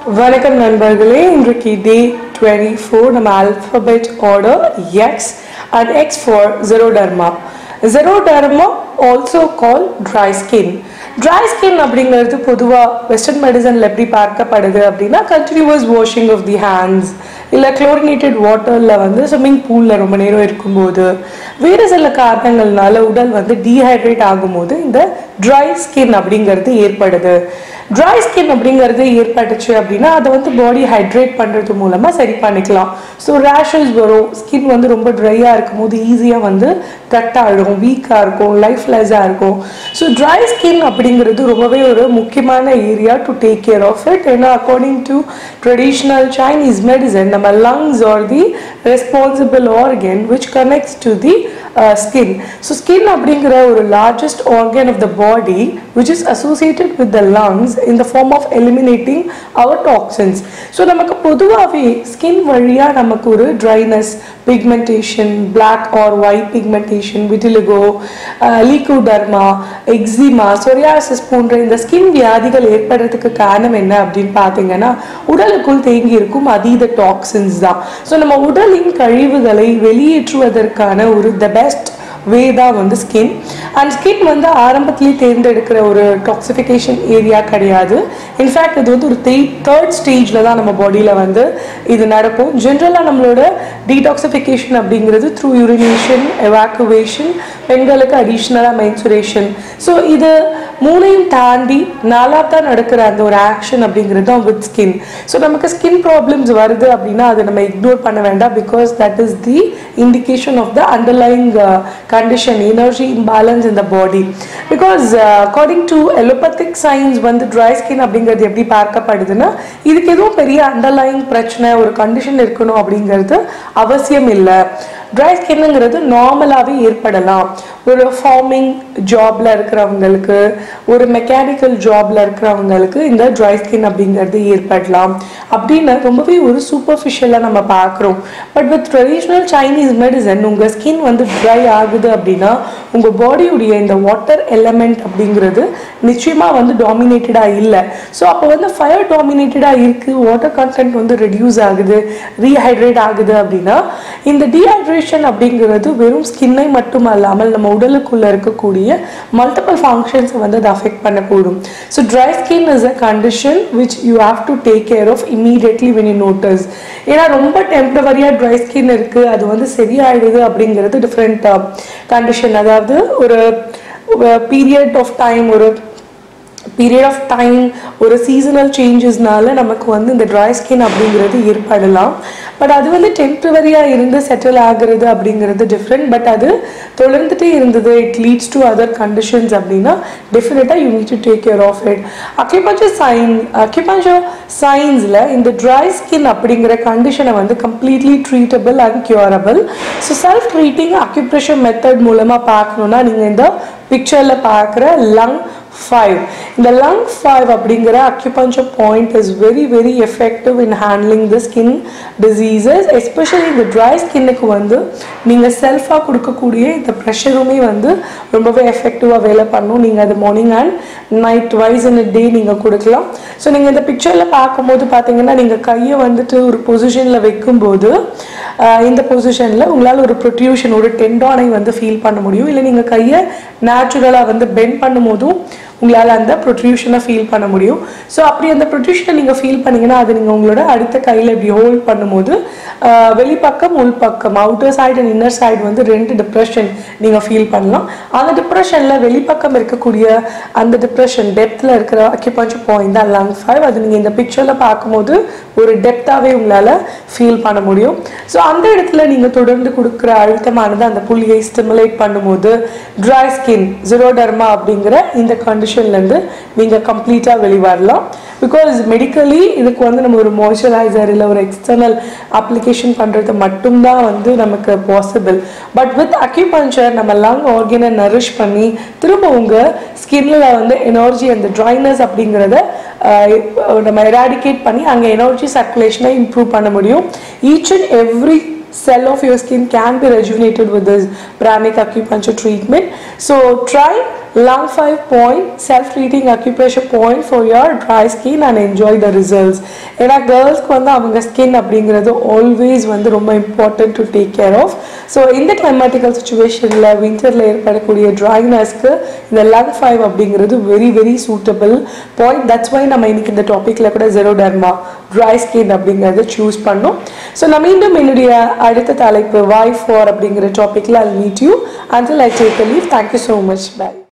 வணக்கம் நண்பர்களே இன்றைக்கு டே டுவெண்ட்டி ஃபோர் நம்ம alphabet order X and X for xeroderma xeroderma also call dry skin dry skin அப்படிங்கிறது பொதுவாக வெஸ்டர்ன் மெடிசனில் எப்படி பார்க்கப்படுது அப்படின்னா continuous washing of the hands இல்லை குளோரினேட்டட் வாட்டரில் வந்து ஸ்விம்மிங் பூலில் ரொம்ப நேரம் இருக்கும்போது வேறு சில காரணங்கள்னால உடல் வந்து டீஹைட்ரேட் ஆகும்போது இந்த ட்ரை ஸ்கின் அப்படிங்கிறது ஏற்படுது ட்ரை ஸ்கின் அப்படிங்கிறது ஏற்பட்டுச்சு அப்படின்னா அதை வந்து பாடி ஹைட்ரேட் பண்ணுறது மூலமாக சரி பண்ணிக்கலாம் ஸோ ரேஷஸ் வரும் ஸ்கின் வந்து ரொம்ப ட்ரையாக இருக்கும் போது ஈஸியாக வந்து கட்டாகிடும் வீக்காக இருக்கும் லைஃப்லெஸ்ஸாக இருக்கும் ஸோ ட்ரை ஸ்கின் அப்படிங்கிறது ரொம்பவே ஒரு முக்கியமான area to take care of it ஏன்னா according to traditional Chinese medicine நம்ம lungs are the responsible organ which connects to the skin so skin அப்படிங்கிற ஒரு largest organ of the body which is associated with the lungs in the form of eliminating our toxins so நமக்கு பொதுவாகவே skin வழியாக நமக்கு ஒரு dryness pigmentation black or white pigmentation vitiligo leucoderma eczema psoriasis போன்ற இந்த skin வியாதிகள் ஏற்படுறதுக்கு காரணம் என்ன அப்படின்னு பார்த்தீங்கன்னா உடலுக்குள் தேங்கி இருக்கும் அதீத டாக்ஸின்ஸ் தான் ஸோ நம்ம உடலின் கழிவுகளை வெளியேற்றுவதற்கான ஒரு த பெஸ்ட் வே தான் வந்து ஸ்கின் அண்ட் ஸ்கின் வந்து ஆரம்பத்திலேயே தேர்ந்தெடுக்கிற ஒரு டாக்ஸிஃபிகேஷன் ஏரியா கிடையாது இன்ஃபேக்ட் இது வந்து ஒரு த்ரீ தேர்ட் ஸ்டேஜில் தான் நம்ம பாடியில் வந்து இது நடக்கும் ஜென்ரலாக நம்மளோட டீடாக்சிஃபிகேஷன் அப்படிங்கிறது த்ரூ யூரினேஷன் எவாக்குவேஷன் பெண்களுக்கு அடிஷ்னலாக மென்சுரேஷன் ஸோ இது மூணையும் தாண்டி நாலாத்தா நடக்கிற அந்த ஒரு ஆக்ஷன் அப்படிங்கிறது தான் வித் ஸ்கின் ஸோ நமக்கு ஸ்கின் ப்ராப்ளம்ஸ் வருது அப்படின்னா அதை நம்ம இக்னோர் பண்ண வேண்டாம் because that is the indication of the underlying condition energy imbalance in the body because according to allopathic science வந்து ட்ரை ஸ்கின் அப்படிங்கிறது எப்படி பார்க்கப்படுதுன்னா இதுக்கு எதுவும் பெரிய அண்டர்லைங் பிரச்சனை ஒரு கண்டிஷன் இருக்கணும் அப்படிங்கிறது அவசியம் இல்லை ட்ரை ஸ்கின்னுங்கிறது நார்மலாகவே ஏற்படலாம் ஒரு ஃபார்மிங் ஜாப்ல இருக்கிறவங்களுக்கு ஒரு மெக்கானிக்கல் ஜாப்ல இருக்கிறவங்களுக்கு இந்த ட்ரை ஸ்கின் அப்படிங்கிறது ஏற்படலாம் அப்படின்னு ரொம்பவே ஒரு சூப்பர்ஃபிஷியலாக நம்ம பார்க்குறோம் but with traditional Chinese medicine உங்கள் ஸ்கின் வந்து ட்ரை ஆகுது அப்படின்னா உங்கள் பாடியுடைய இந்த வாட்டர் எலமெண்ட் அப்படிங்கிறது நிச்சயமாக வந்து டாமினேட்டடாக இல்லை ஸோ அப்போ வந்து ஃபயர் டாமினேட்டடாக இருக்குது வாட்டர் கண்டென்ட் வந்து ரெடியூஸ் ஆகுது ரீஹைட்ரேட் ஆகுது அப்படின்னா இந்த டீஹைட்ரேஷன் அப்படிங்கிறது வெறும் ஸ்கின்னை மட்டும் அல்லாமல் நம்ம உடலுக்குள்ளே இருக்கக்கூடிய மல்டிபிள் ஃபங்க்ஷன்ஸை வந்து அது அஃபெக்ட் பண்ணக்கூடும் so dry skin is a condition which you have to take care of immediately when you notice ஏன்னா ரொம்ப டெம்பரவரியாக ட்ரை ஸ்கின் இருக்குது அது வந்து சரியாயிடுது அப்படிங்கிறது டிஃப்ரெண்ட் கண்டிஷன் அதாவது ஒரு பீரியட் ஆஃப் டைம் ஒரு பீரியட் ஆஃப் டைம் ஒரு சீசனல் சேஞ்சஸ்னால நமக்கு வந்து இந்த ட்ரை ஸ்கின் அப்படிங்கிறது ஏற்படலாம் பட் அது வந்து டெம்பரவரியாக இருந்து செட்டில் ஆகுறது அப்படிங்கிறது டிஃப்ரெண்ட் பட் அது தொடர்ந்துட்டே இருந்தது it leads to other conditions அப்படின்னா டெஃபினட்டாக you need to take care of it acupuncture sign acupuncture சயின்ஸில் இந்த ட்ரை ஸ்கின் அப்படிங்கிற கண்டிஷனை வந்து completely treatable and curable so self treating acupressure method மூலமாக பார்க்கணுன்னா நீங்கள் இந்த பிக்சரில் பார்க்குற லங் ஃபைவ் இந்த லங் ஃபைவ் அப்படிங்கிற acupuncture point is very very effective in handling the skin diseases especially இந்த ட்ரை ஸ்கின்னுக்கு வந்து நீங்கள் செல்ஃபாக கொடுக்கக்கூடிய இந்த ப்ரெஷருமே வந்து ரொம்பவே எஃபெக்டிவாக வேலை பண்ணும் நீங்கள் அது morning and night wise in day நீங்கள் கொடுக்கலாம் ஸோ நீங்கள் இந்த பிக்சரில் பார்க்கும்போது பார்த்தீங்கன்னா நீங்கள் கையை வந்துட்டு ஒரு பொசிஷனில் வைக்கும்போது இந்த பொசிஷனில் உங்களால் ஒரு ப்ரொட்யூஷன் ஒரு டெண்டானை வந்து ஃபீல் பண்ண முடியும் இல்லை நீங்கள் கையை நேச்சுரலாக வந்து பெண்ட் பண்ணும்போதும் உங்களால் அந்த ப்ரொட்ரியூஷனை ஃபீல் பண்ண முடியும் ஸோ அப்படி அந்த ப்ரொட்ரியூஷனை நீங்கள் ஃபீல் பண்ணீங்கன்னா அது நீங்கள் உங்களோட அடுத்த கையில் இப்படி ஹோல்ட் பண்ணும்போது வெளிப்பக்கம் உள்பக்கம் outer side and inner side வந்து ரெண்டு டிப்ரெஷன் நீங்கள் ஃபீல் பண்ணலாம் அந்த டிப்ரெஷனில் வெளிப்பக்கம் இருக்கக்கூடிய அந்த டிப்ரெஷன் டெப்த்தில் இருக்கிற அக்யூபஞ்சர் பாயிண்ட் தான் லங் ஃபைவ் அது நீங்கள் இந்த பிக்சரில் பார்க்கும்போது ஒரு டெப்த்தாகவே உங்களால் ஃபீல் பண்ண முடியும் ஸோ அந்த இடத்துல நீங்கள் தொடர்ந்து கொடுக்குற அழுத்தமானது அந்த புள்ளியை ஸ்டிமுலேட் பண்ணும்போது ட்ரை ஸ்கின் ஜிரோடர்மா அப்படிங்கிற இந்த கண்டிஷன்லேருந்து நீங்கள் கம்ப்ளீட்டாக வெளிவரலாம் பிகாஸ் மெடிக்கலி இதுக்கு வந்து நம்ம ஒரு மாய்ஸ்சரைசர் இல்லை ஒரு எக்ஸ்டர்னல் அப்ளிகேஷன் பண்ணுறது மட்டும்தான் வந்து நமக்கு பாசிபிள் பட் வித் அக்யூபஞ்சர் நம்ம லங் ஆர்கனை நரிஷ் பண்ணி திரும்ப உங்கள் ஸ்கின்னில் வந்து எனர்ஜி அந்த ட்ரைனஸ் அப்படிங்கிறத நம்ம எராடிகேட் பண்ணி அங்கே எனர்ஜி சர்க்குலேஷனை இம்ப்ரூவ் பண்ண முடியும் each and every cell of your skin can be rejuvenated with this pranic acupuncture treatment so try lung 5 point self treating acupressure point for your dry skin and enjoy the results ஏன்னா கேர்ள்ஸ்க்கு வந்து அவங்க skin அப்படிங்கிறது always வந்து ரொம்ப important to take care of so இந்த climatical சுச்சுவேஷனில் வின்டரில் ஏற்படக்கூடிய ட்ரைனஸ்க்கு இந்த லங் ஃபைவ் அப்படிங்கிறது very very suitable point that's why நம்ம இன்னைக்கு இந்த டாப்பிக்கில் கூட ஜெரோ டர்மா ட்ரை ஸ்கின் அப்படிங்கிறத சூஸ் பண்ணோம் ஸோ நான் மீண்டும் என்னுடைய அடுத்த தலைப்பு வாய் ஃபார் அப்படிங்கிற டாப்பிக்கில் I meet you until I take leave thank you so much by